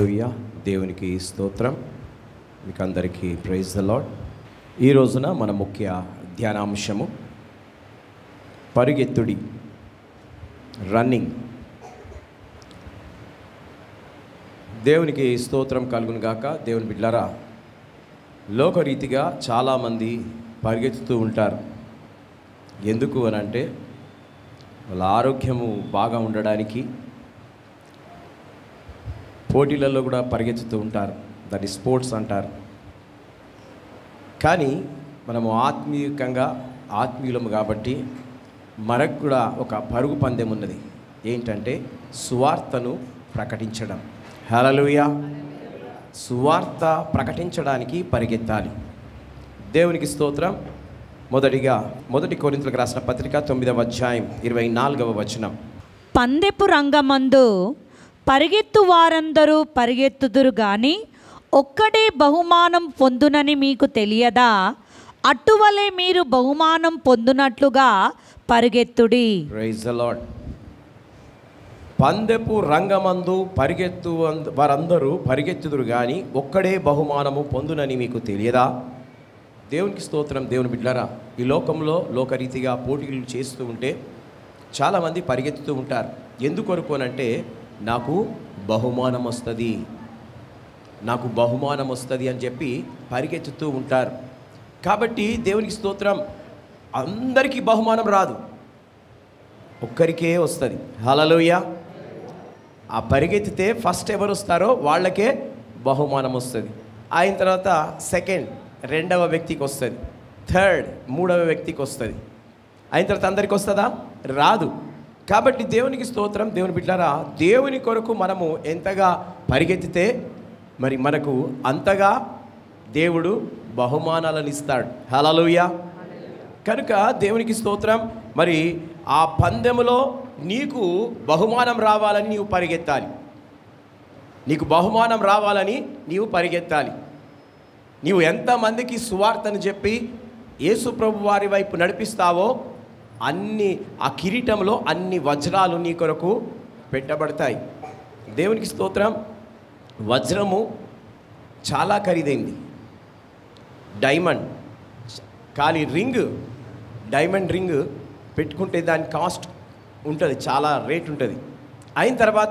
హలలుయ దేవునికి స్తోత్రం మీకు అందరికీ ప్రైజ్ ద లాడ్ ఈ రోజున మన ముఖ్య ధ్యానాంశము పరుగెత్తుడి రన్నింగ్ దేవునికి స్తోత్రం కలుగును గాక దేవుని బిడ్డలారా లోకరీతిగా చాలామంది పరిగెత్తుతూ ఉంటారు ఎందుకు అని అంటే వాళ్ళ ఆరోగ్యము బాగా ఉండడానికి పోటీలలో కూడా పరిగెత్తుతూ ఉంటారు దాన్ని స్పోర్ట్స్ అంటారు కానీ మనము ఆత్మీయంగా ఆత్మీయులము కాబట్టి మనకు కూడా ఒక పరుగు పందెం ఉన్నది ఏంటంటే సువార్తను ప్రకటించడం హలలుయ సువార్త ప్రకటించడానికి పరిగెత్తాలి దేవునికి స్తోత్రం మొదటిగా మొదటి కొరింతలకు రాసిన పత్రిక తొమ్మిదవ అధ్యాయం ఇరవై నాలుగవ వచనం పందెపు రంగమందు పరిగెత్తు వారందరూ పరిగెత్తుదురు గాని ఒక్కడే బహుమానం పొందునని మీకు తెలియదా అట్టువలే మీరు బహుమానం పొందునట్లుగా పరిగెత్తుడి ప్రైజ్ ద లాడ్ పందెపు రంగమందు పరిగెత్తు అంద- వారందరూ పరిగెత్తుదురు కానీ ఒక్కడే బహుమానము పొందునని మీకు తెలియదా దేవునికి స్తోత్రం దేవుని బిడ్డలారా ఈ లోకంలో లోకరీతిగా పోటీలు చేస్తూ ఉంటే చాలామంది పరిగెత్తుతూ ఉంటారు ఎందుకొరకు అనంటే నాకు బహుమానం వస్తుంది నాకు బహుమానం వస్తుంది అని చెప్పి పరిగెత్తుతూ ఉంటారు కాబట్టి దేవునికి స్తోత్రం అందరికీ బహుమానం రాదు ఒక్కరికే వస్తుంది హలలోయ ఆ పరిగెత్తితే ఫస్ట్ ఎవరు వస్తారో వాళ్ళకే బహుమానం వస్తుంది అయిన తర్వాత సెకండ్ రెండవ వ్యక్తికి వస్తుంది థర్డ్ మూడవ వ్యక్తికి వస్తుంది అయిన తర్వాత అందరికి వస్తుందా రాదు కాబట్టి దేవునికి స్తోత్రం దేవుని బిడ్డారా దేవుని కొరకు మనము ఎంతగా పరిగెత్తితే మరి మనకు అంతగా దేవుడు బహుమానాలను ఇస్తాడు హలలుయా కనుక దేవునికి స్తోత్రం మరి ఆ పందెములో నీకు బహుమానం రావాలని నీవు పరిగెత్తాలి నీకు బహుమానం రావాలని నీవు పరిగెత్తాలి నీవు ఎంతమందికి సువార్తను చెప్పి యేసు ప్రభు వారి వైపు నడిపిస్తావో అన్ని ఆ కిరీటంలో అన్ని వజ్రాలు నీ కొరకు పెట్టబడతాయి దేవునికి స్తోత్రం వజ్రము చాలా ఖరీదైంది డైమండ్ ఖాళీ రింగ్ డైమండ్ రింగ్ పెట్టుకుంటే దాని కాస్ట్ ఉంటుంది చాలా రేట్ ఉంటుంది అయిన తర్వాత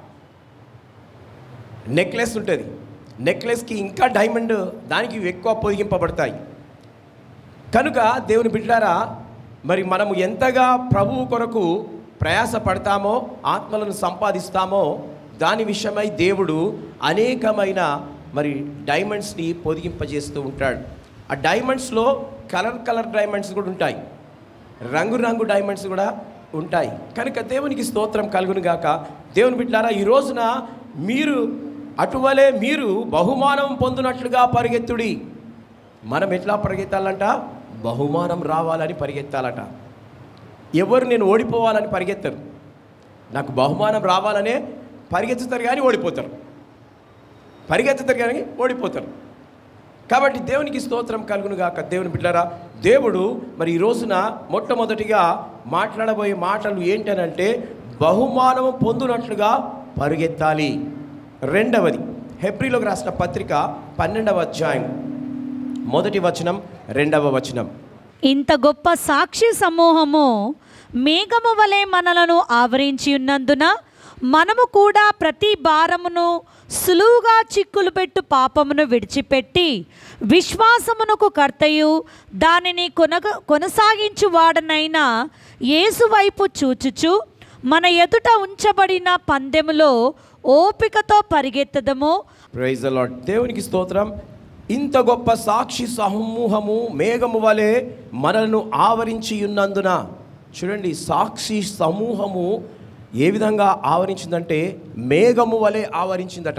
నెక్లెస్ ఉంటుంది నెక్లెస్కి ఇంకా డైమండ్ దానికి ఎక్కువ పొదిగింపబడతాయి కనుక దేవుని బిడ్డారా మరి మనము ఎంతగా ప్రభువు కొరకు ప్రయాస పడతామో ఆత్మలను సంపాదిస్తామో దాని విషయమై దేవుడు అనేకమైన మరి డైమండ్స్ని పొదిగింపజేస్తూ ఉంటాడు ఆ డైమండ్స్లో కలర్ కలర్ డైమండ్స్ కూడా ఉంటాయి రంగు రంగు డైమండ్స్ కూడా ఉంటాయి కనుక దేవునికి స్తోత్రం కలుగును గాక దేవుని బిడ్డారా ఈ రోజున మీరు అటువలే మీరు బహుమానం పొందినట్లుగా పరిగెత్తుడి మనం ఎట్లా పరిగెత్తాలంట బహుమానం రావాలని పరిగెత్తాలట ఎవరు నేను ఓడిపోవాలని పరిగెత్తరు నాకు బహుమానం రావాలనే పరిగెత్తుతారు కానీ ఓడిపోతారు పరిగెత్తుతారు కానీ ఓడిపోతారు కాబట్టి దేవునికి స్తోత్రం కలుగును గాక దేవుని బిడ్డరా దేవుడు మరి ఈ రోజున మొట్టమొదటిగా మాట్లాడబోయే మాటలు ఏంటనంటే బహుమానము పొందునట్లుగా పరుగెత్తాలి రెండవది హెబ్రిలోకి రాసిన పత్రిక పన్నెండవ అధ్యాయం మొదటి వచనం రెండవ వచనం ఇంత గొప్ప సాక్షి సమూహము మేఘము వలె మనలను ఆవరించి ఉన్నందున మనము కూడా ప్రతి భారమును సులువుగా చిక్కులు పెట్టు పాపమును విడిచిపెట్టి విశ్వాసమునకు కర్తయు దానిని కొనగ కొనసాగించు వాడనైన యేసు వైపు చూచుచు మన ఎదుట ఉంచబడిన పందెములో ఓపికతో పరిగెత్తదము ప్రైజ్ లాడ్ దేవునికి స్తోత్రం ఇంత గొప్ప సాక్షి సమూహము మేఘము వలె మనలను ఆవరించి ఉన్నందున చూడండి సాక్షి సమూహము ఏ విధంగా ఆవరించిందంటే మేఘము వలె ఆవరించిందట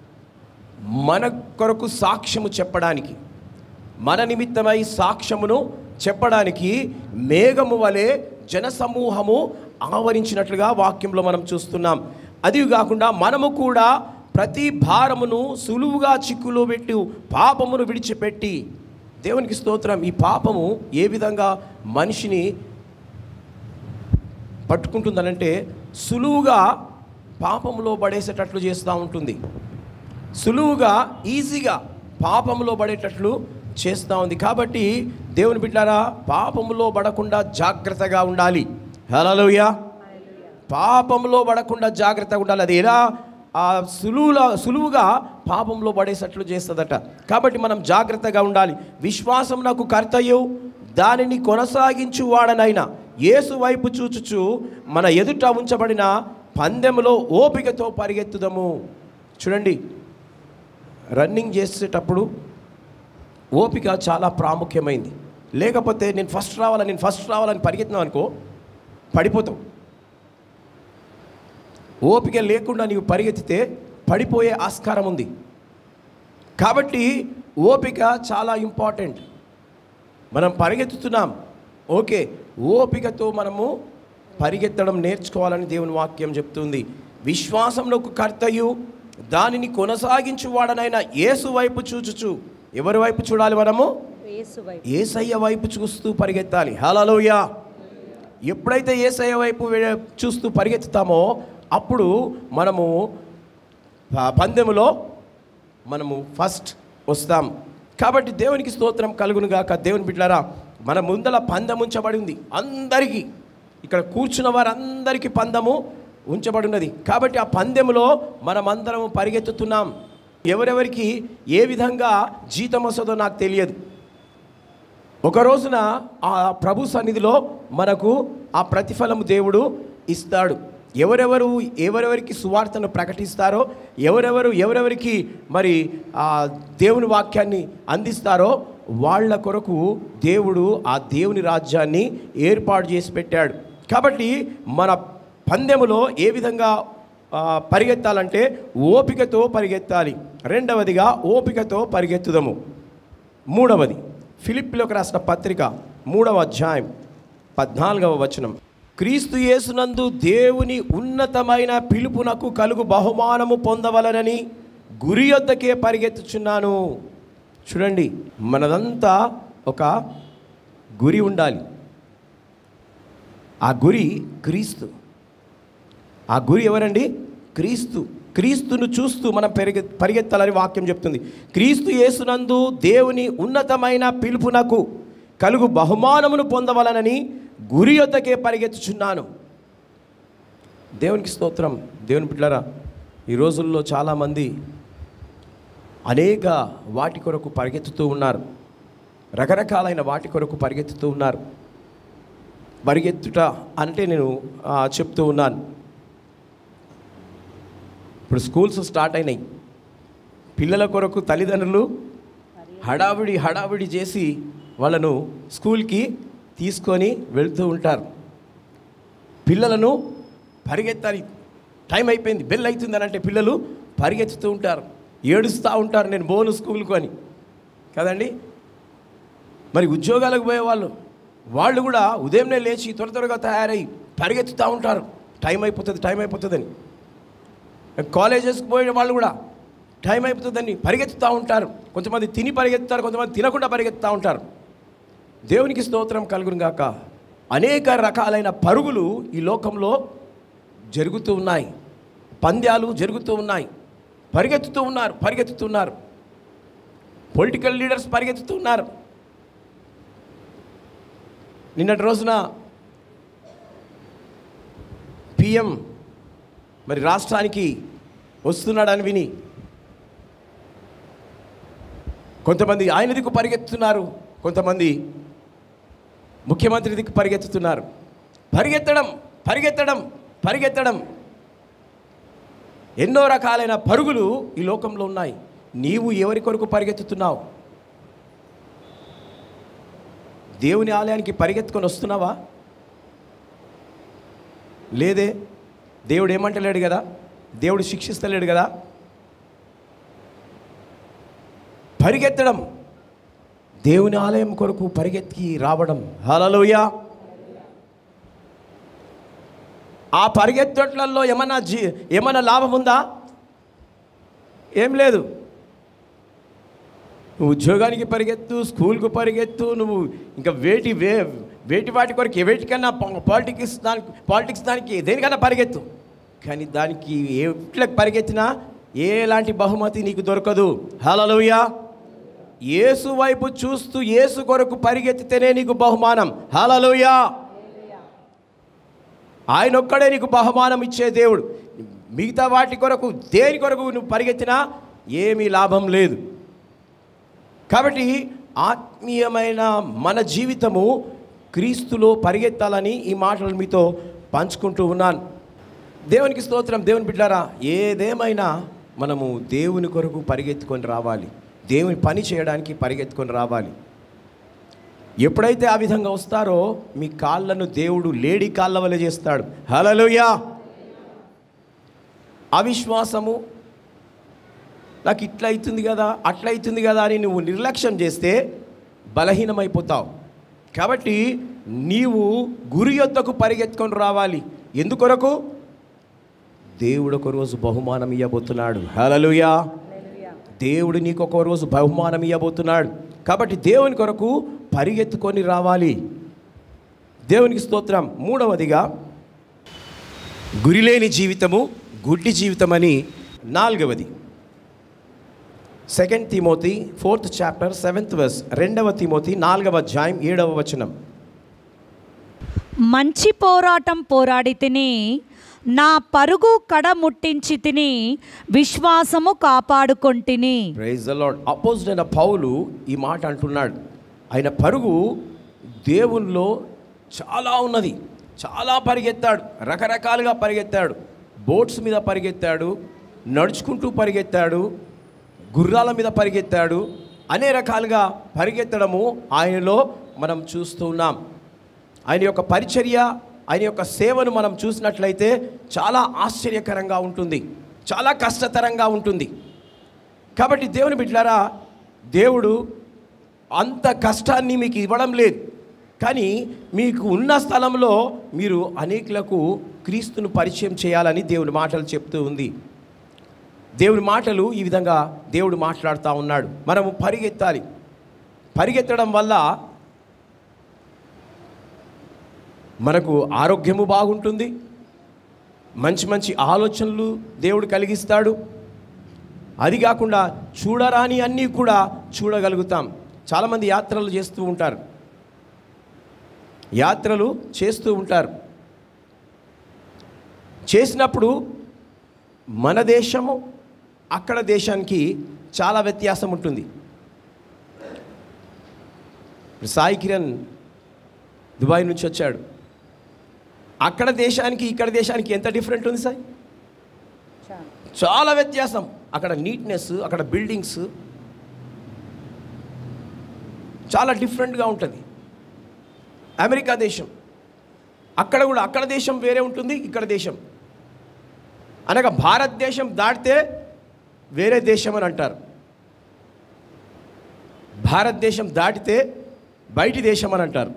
మన కొరకు సాక్ష్యము చెప్పడానికి మన నిమిత్తమై సాక్ష్యమును చెప్పడానికి మేఘము వలె జనసమూహము ఆవరించినట్లుగా వాక్యంలో మనం చూస్తున్నాం అది కాకుండా మనము కూడా ప్రతి భారమును సులువుగా చిక్కులో పెట్టి పాపమును విడిచిపెట్టి దేవునికి స్తోత్రం ఈ పాపము ఏ విధంగా మనిషిని పట్టుకుంటుందనంటే సులువుగా పాపంలో పడేసేటట్లు చేస్తూ ఉంటుంది సులువుగా ఈజీగా పాపంలో పడేటట్లు చేస్తూ ఉంది కాబట్టి దేవుని బిడ్డారా పాపంలో పడకుండా జాగ్రత్తగా ఉండాలి హలోయా పాపంలో పడకుండా జాగ్రత్తగా ఉండాలి అది ఎలా ఆ సులువుల సులువుగా పాపంలో పడేసట్లు చేస్తుందట కాబట్టి మనం జాగ్రత్తగా ఉండాలి విశ్వాసం నాకు కర్తయ్యు దానిని కొనసాగించు వాడనైనా యేసు వైపు చూచుచు మన ఎదుట ఉంచబడిన పందెంలో ఓపికతో పరిగెత్తుదము చూడండి రన్నింగ్ చేసేటప్పుడు ఓపిక చాలా ప్రాముఖ్యమైంది లేకపోతే నేను ఫస్ట్ రావాలని నేను ఫస్ట్ రావాలని పరిగెత్తినావు అనుకో పడిపోతావు ఓపిక లేకుండా నీవు పరిగెత్తితే పడిపోయే ఆస్కారం ఉంది కాబట్టి ఓపిక చాలా ఇంపార్టెంట్ మనం పరిగెత్తుతున్నాం ఓకే ఓపికతో మనము పరిగెత్తడం నేర్చుకోవాలని దేవుని వాక్యం చెప్తుంది విశ్వాసంలో కర్తయు దానిని కొనసాగించు వాడనైనా యేసు వైపు చూచుచు ఎవరి వైపు చూడాలి మనము ఏసయ్య వైపు చూస్తూ పరిగెత్తాలి హలోయ ఎప్పుడైతే ఏసయ్య వైపు వే- చూస్తూ పరిగెత్తుతామో అప్పుడు మనము ప- పందెములో మనము ఫస్ట్ వస్తాం కాబట్టి దేవునికి స్తోత్రం కలుగును గాక దేవుని బిడ్డలారా మన ముందల పందెం ఉంచబడి ఉంది అందరికీ ఇక్కడ కూర్చున్న వారందరికీ పందెము ఉంచబడి ఉన్నది కాబట్టి ఆ పందెములో మనమందరము పరిగెత్తుతున్నాం ఎవరెవరికి ఏ విధంగా జీతం వస్తుందో నాకు తెలియదు ఒక రోజున ఆ ప్రభు సన్నిధిలో మనకు ఆ ప్రతిఫలము దేవుడు ఇస్తాడు ఎవరెవరు ఎవరెవరికి సువార్తను ప్రకటిస్తారో ఎవరెవరు ఎవరెవరికి మరి ఆ దేవుని వాక్యాన్ని అందిస్తారో వాళ్ళ కొరకు దేవుడు ఆ దేవుని రాజ్యాన్ని ఏర్పాటు చేసి పెట్టాడు కాబట్టి మన పందెములో ఏ విధంగా ఆ, పరిగెత్తాలంటే ఓపికతో పరిగెత్తాలి రెండవదిగా ఓపికతో పరిగెత్తుదము మూడవది ఫిలిప్పిలోకి రాసిన పత్రిక మూడవ అధ్యాయం పద్నాలుగవ వచనం క్రీస్తు యేసునందు దేవుని ఉన్నతమైన పిలుపునకు కలుగు బహుమానము పొందవలనని గురి యొద్దకే పరిగెత్తుచున్నాను చూడండి మనదంతా ఒక గురి ఉండాలి ఆ గురి క్రీస్తు ఆ గురి ఎవరండి క్రీస్తు క్రీస్తును చూస్తూ మనం పెరిగె పరిగెత్తాలని వాక్యం చెప్తుంది క్రీస్తు యేసునందు దేవుని ఉన్నతమైన పిలుపునకు కలుగు బహుమానమును పొందవలనని గురి యొద్దకే పరిగెత్తుచున్నాను దేవునికి స్తోత్రం దేవుని బిడ్డలారా ఈ రోజుల్లో చాలామంది అనేక వాటి కొరకు పరిగెత్తుతూ ఉన్నారు రకరకాలైన వాటి కొరకు పరిగెత్తుతూ ఉన్నారు పరిగెత్తుట అంటే నేను ఆ, చెప్తూ ఉన్నాను ఇప్పుడు స్కూల్స్ స్టార్ట్ అయినాయి పిల్లల కొరకు తల్లిదండ్రులు హడావిడి హడావిడి చేసి వాళ్ళను స్కూల్కి తీసుకొని వెళ్తూ ఉంటారు పిల్లలను పరిగెత్తాలి టైం అయిపోయింది బెల్ అవుతుంది అని అంటే పిల్లలు పరిగెత్తుతూ ఉంటారు ఏడుస్తూ ఉంటారు నేను బోను స్కూల్కు అని కదండి మరి ఉద్యోగాలకు పోయేవాళ్ళు వాళ్ళు కూడా ఉదయంనే లేచి త్వర త్వరగా తయారై పరిగెత్తుతూ ఉంటారు టైం అయిపోతుంది టైం అయిపోతుందని కాలేజెస్కి పోయే వాళ్ళు కూడా టైం అయిపోతుందని పరిగెత్తుతూ ఉంటారు కొంతమంది తిని పరిగెత్తుతారు కొంతమంది తినకుండా పరిగెత్తుతూ ఉంటారు దేవునికి స్తోత్రం కలుగును గాక అనేక రకాలైన పరుగులు ఈ లోకంలో జరుగుతూ ఉన్నాయి పంద్యాలు జరుగుతూ ఉన్నాయి పరిగెత్తుతూ ఉన్నారు పరిగెత్తుతున్నారు పొలిటికల్ లీడర్స్ పరిగెత్తుతూ ఉన్నారు నిన్నటి రోజున పిఎం మరి రాష్ట్రానికి వస్తున్నాడని విని కొంతమంది ఆయన దిక్కు పరిగెత్తుతున్నారు కొంతమంది ముఖ్యమంత్రి దిక్కు పరిగెత్తుతున్నారు పరిగెత్తడం పరిగెత్తడం పరిగెత్తడం ఎన్నో రకాలైన పరుగులు ఈ లోకంలో ఉన్నాయి నీవు ఎవరి కొరకు పరిగెత్తుతున్నావు దేవుని ఆలయానికి పరిగెత్తుకొని వస్తున్నావా లేదే దేవుడు ఏమంటలేడు కదా దేవుడు శిక్షిస్తలేడు కదా పరిగెత్తడం దేవుని ఆలయం కొరకు పరిగెత్తి రావడం హలలోయ ఆ పరిగెత్తట్లలో ఏమన్నా జీ ఏమన్నా లాభం ఉందా ఏం లేదు నువ్వు ఉద్యోగానికి పరిగెత్తు స్కూల్కు పరిగెత్తు నువ్వు ఇంకా వేటి వే వేటి వాటి కొరకు వేటికన్నా పాలిటిక్స్ దానికి పాలిటిక్స్ దానికి దేనికన్నా పరిగెత్తు కానీ దానికి ఎట్లా పరిగెత్తినా ఎలాంటి బహుమతి నీకు దొరకదు హలలుయా యేసు వైపు చూస్తూ యేసు కొరకు పరిగెత్తితేనే నీకు బహుమానం హలలుయా ఆయన ఒక్కడే నీకు బహుమానం ఇచ్చే దేవుడు మిగతా వాటి కొరకు దేని కొరకు నువ్వు పరిగెత్తినా ఏమీ లాభం లేదు కాబట్టి ఆత్మీయమైన మన జీవితము క్రీస్తులో పరిగెత్తాలని ఈ మాటలు మీతో పంచుకుంటూ ఉన్నాను దేవునికి స్తోత్రం దేవుని బిడ్డారా ఏదేమైనా మనము దేవుని కొరకు పరిగెత్తుకొని రావాలి దేవుని పని చేయడానికి పరిగెత్తుకొని రావాలి ఎప్పుడైతే ఆ విధంగా వస్తారో మీ కాళ్ళను దేవుడు లేడీ కాళ్ళ వల్ల చేస్తాడు హలలుయా అవిశ్వాసము నాకు ఇట్లా అవుతుంది కదా అట్లా అవుతుంది కదా అని నువ్వు నిర్లక్ష్యం చేస్తే బలహీనమైపోతావు కాబట్టి నీవు గురి యొద్దకు పరిగెత్తుకొని రావాలి ఎందుకొరకు దేవుడు ఒక రోజు బహుమానం ఇవ్వబోతున్నాడు హలలుయా దేవుడు నీకు ఒక రోజు బహుమానం ఇవ్వబోతున్నాడు కాబట్టి దేవుని కొరకు పరిగెత్తుకొని రావాలి దేవునికి స్తోత్రం మూడవదిగా గురిలేని జీవితము గుడ్డి జీవితమని నాలుగవది second Timothy fourth chapter seventh verse రెండవ తిమోతి నాలుగవ అధ్యాయం ఏడవ వచనం మంచి పోరాటం పోరాడి తిని నా పరుగు కడ ముట్టించి తిని విశ్వాసము కాపాడుకొంటిని ప్రైజ్ ద లార్డ్ అపోజిట్ అయిన పౌలు ఈ మాట అంటున్నాడు ఆయన పరుగు దేవుల్లో చాలా ఉన్నది చాలా పరిగెత్తాడు రకరకాలుగా పరిగెత్తాడు బోట్స్ మీద పరిగెత్తాడు నడుచుకుంటూ పరిగెత్తాడు గుర్రాల మీద పరిగెత్తాడు అనే రకాలుగా పరిగెత్తడము ఆయనలో మనం చూస్తూ ఉన్నాం ఆయన యొక్క పరిచర్య ఆయన యొక్క సేవను మనం చూసినట్లయితే చాలా ఆశ్చర్యకరంగా ఉంటుంది చాలా కష్టతరంగా ఉంటుంది కాబట్టి దేవుని బిడ్డారా దేవుడు అంత కష్టాన్ని మీకు ఇవ్వడం లేదు కానీ మీకు ఉన్న స్థలంలో మీరు అనేకులకు క్రీస్తును పరిచయం చేయాలని దేవుని మాటలు చెప్తూ ఉంది దేవుని మాటలు ఈ విధంగా దేవుడు మాట్లాడుతూ ఉన్నాడు మనము పరిగెత్తాలి పరిగెత్తడం వల్ల మనకు ఆరోగ్యము బాగుంటుంది మంచి మంచి ఆలోచనలు దేవుడు కలిగిస్తాడు అది కాకుండా చూడరాని అన్నీ కూడా చూడగలుగుతాం చాలామంది యాత్రలు చేస్తూ ఉంటారు యాత్రలు చేస్తూ ఉంటారు చేసినప్పుడు మన దేశము అక్కడ దేశానికి చాలా వ్యత్యాసం ఉంటుంది ఇప్పుడు సాయి కిరణ్ దుబాయ్ నుంచి వచ్చాడు అక్కడ దేశానికి ఇక్కడ దేశానికి ఎంత డిఫరెంట్ ఉంది సార్ చాలా వ్యత్యాసం అక్కడ నీట్నెస్ అక్కడ బిల్డింగ్స్ చాలా డిఫరెంట్గా ఉంటుంది అమెరికా దేశం అక్కడ కూడా అక్కడ దేశం వేరే ఉంటుంది ఇక్కడ దేశం అనగా భారతదేశం దాటితే వేరే దేశం అని అంటారు భారతదేశం దాటితే బయటి దేశం అని అంటారు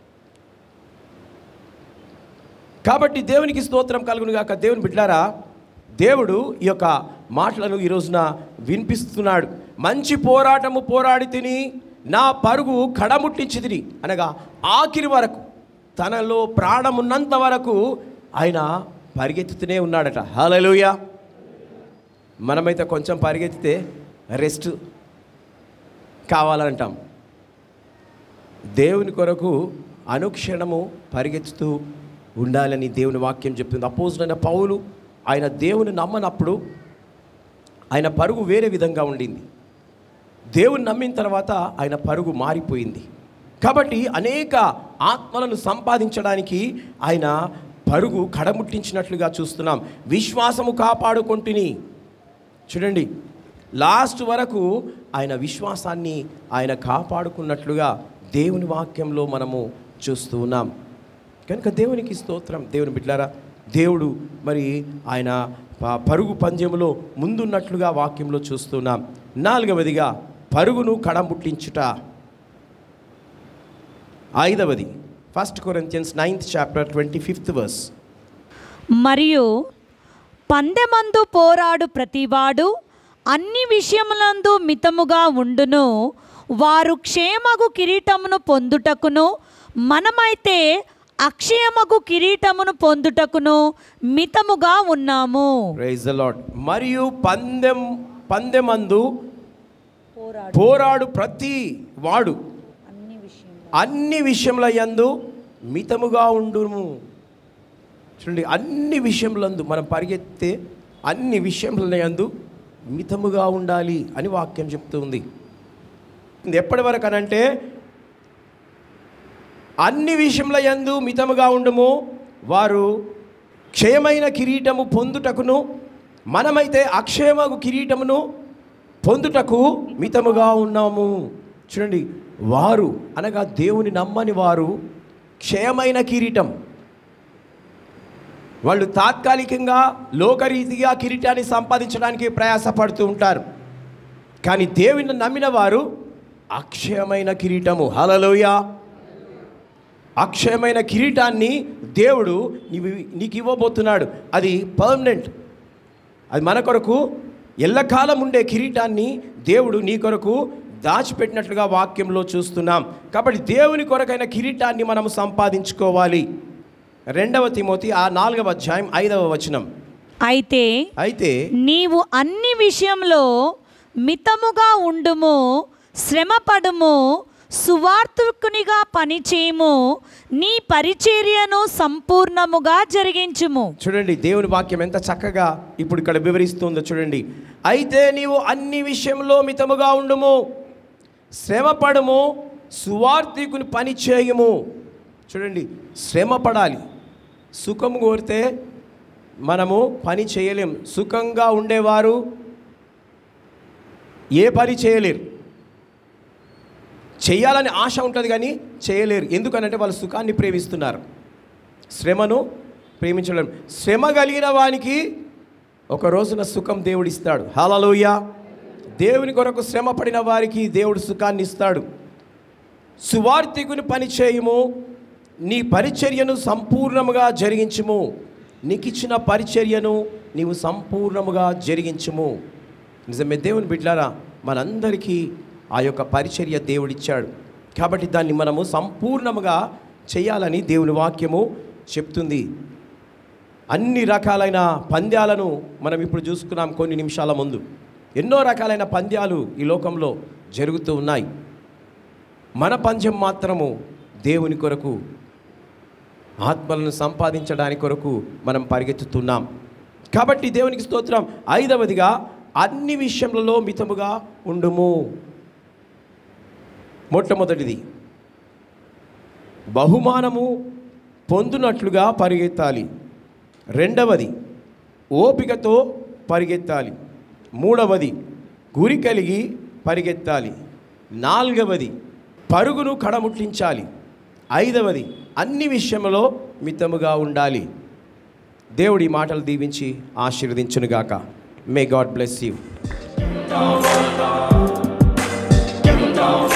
కాబట్టి దేవునికి స్తోత్రం కలుగును గాక దేవుని బిడ్డారా దేవుడు ఈ యొక్క మాటలను ఈ రోజున వినిపిస్తున్నాడు మంచి పోరాటము పోరాడి తిని నా పరుగు కడముట్టించి తిని అనగా ఆఖరి వరకు తనలో ప్రాణమున్నంత వరకు ఆయన పరిగెత్తుతూనే ఉన్నాడట హల్లెలూయా మనమైతే కొంచెం పరిగెత్తితే రెస్ట్ కావాలంటాం దేవుని కొరకు అనుక్షణము పరిగెత్తుతూ ఉండాలని దేవుని వాక్యం చెప్తుంది అపోజిట్ పౌలు ఆయన దేవుని నమ్మనప్పుడు ఆయన పరుగు వేరే విధంగా ఉండింది దేవుని నమ్మిన తర్వాత ఆయన పరుగు మారిపోయింది కాబట్టి అనేక ఆత్మలను సంపాదించడానికి ఆయన పరుగు కడముట్టించినట్లుగా చూస్తున్నాం విశ్వాసము కాపాడుకుంటుని చూడండి లాస్ట్ వరకు ఆయన విశ్వాసాన్ని ఆయన కాపాడుకున్నట్లుగా దేవుని వాక్యంలో మనము చూస్తూ ఉన్నాం కనుక దేవునికి స్తోత్రం దేవుని బిడ్డారా దేవుడు మరి ఆయన ప- పరుగు పంద్యములో ముందున్నట్లుగా వాక్యంలో చూస్తున్నాం నాలుగవదిగా పరుగును కడముట్టించుట ఐదవది first Corinthians ninth chapter twenty fifth verse మరియు పందెమందు పోరాడు ప్రతివాడు అన్ని విషయములందు మితముగా ఉండును వారు క్షేమగు కిరీటమును పొందుటకును మనమైతే అక్షయమగు కిరీటమును పొందుటకును మితముగా ఉన్నాము ప్రైజ్ ద లాడ్ మరియు పందెం పందెమందు పోరాడు ప్రతి వాడు అన్ని విషయముల యందు మితముగా ఉండుము చూడండి అన్ని విషయములందు మనం పరిగెత్తే అన్ని విషయముల యందు మితముగా ఉండాలి అని వాక్యం చెప్తుంది ఇది ఎప్పటి వరకు అనంటే అన్ని విషయముల యందు మితముగా ఉండుము వారు క్షయమైన కిరీటము పొందుటకును మనమైతే అక్షయమగు కిరీటమును పొందుటకు మితముగా ఉన్నాము చూడండి వారు అనగా దేవుని నమ్మని వారు క్షయమైన కిరీటం వాళ్ళు తాత్కాలికంగా లోకరీతిగా కిరీటాన్ని సంపాదించడానికి ప్రయాసపడుతూ ఉంటారు కానీ దేవుని నమ్మిన వారు అక్షయమైన కిరీటము హలలోయ అక్షయమైన కిరీటాన్ని దేవుడు నీవు నీకు ఇవ్వబోతున్నాడు అది పర్మనెంట్ అది మన కొరకు ఎల్లకాలం ఉండే కిరీటాన్ని దేవుడు నీ కొరకు దాచిపెట్టినట్లుగా వాక్యంలో చూస్తున్నాం కాబట్టి దేవుని కొరకైన కిరీటాన్ని మనం సంపాదించుకోవాలి రెండవ తిమోతి ఆ నాలుగవ అధ్యాయం ఐదవ వచనం అయితే అయితే నీవు అన్ని విషయంలో మితముగా ఉండుము శ్రమపడుము సువార్తికునిగా పనిచేయము నీ పరిచర్యను సంపూర్ణముగా జరిగించుము చూడండి దేవుని వాక్యం ఎంత చక్కగా ఇప్పుడు ఇక్కడ వివరిస్తుందో చూడండి అయితే నీవు అన్ని విషయంలో మితముగా ఉండుము శ్రమపడము సువార్థికుని పని చేయము చూడండి శ్రమ పడాలి సుఖం కోరితే మనము పని చేయలేం సుఖంగా ఉండేవారు ఏ పని చేయలేరు చేయాలని ఆశ ఉంటుంది కానీ చేయలేరు ఎందుకనంటే వాళ్ళు సుఖాన్ని ప్రేమిస్తున్నారు శ్రమను ప్రేమించడం శ్రమ కలిగిన వానికి ఒక రోజున సుఖం దేవుడిస్తాడు హలలోయ దేవుని కొరకు శ్రమ పడిన వారికి దేవుడు సుఖాన్ని ఇస్తాడు సువార్థికుని పని చేయము నీ పరిచర్యను సంపూర్ణముగా జరిగించుము నీకు ఇచ్చిన పరిచర్యను నీవు సంపూర్ణముగా జరిగించుము నిజమే దేవుని బిడ్లారా మనందరికీ ఆ యొక్క పరిచర్య దేవుడిచ్చాడు కాబట్టి దాన్ని మనము సంపూర్ణముగా చేయాలని దేవుని వాక్యము చెప్తుంది అన్ని రకాలైన పంద్యాలను మనం ఇప్పుడు చూసుకున్నాం కొన్ని నిమిషాల ముందు ఎన్నో రకాలైన పంద్యాలు ఈ లోకంలో జరుగుతూ ఉన్నాయి మన పంద్యం మాత్రము దేవుని కొరకు ఆత్మలను సంపాదించడానికి కొరకు మనం పరిగెత్తుతున్నాం కాబట్టి దేవునికి స్తోత్రం ఐదవదిగా అన్ని విషయములలో మితముగా ఉండుము మొట్టమొదటిది బహుమానము పొందునట్లుగా పరిగెత్తాలి రెండవది ఓపికతో పరిగెత్తాలి మూడవది గురి కలిగి పరిగెత్తాలి నాలుగవది పరుగును కడముట్టించాలి ఐదవది అన్ని విషయంలో మితముగా ఉండాలి దేవుడి మాటలు దీవించి ఆశీర్వదించునుగాక మే గాడ్ బ్లెస్ యూ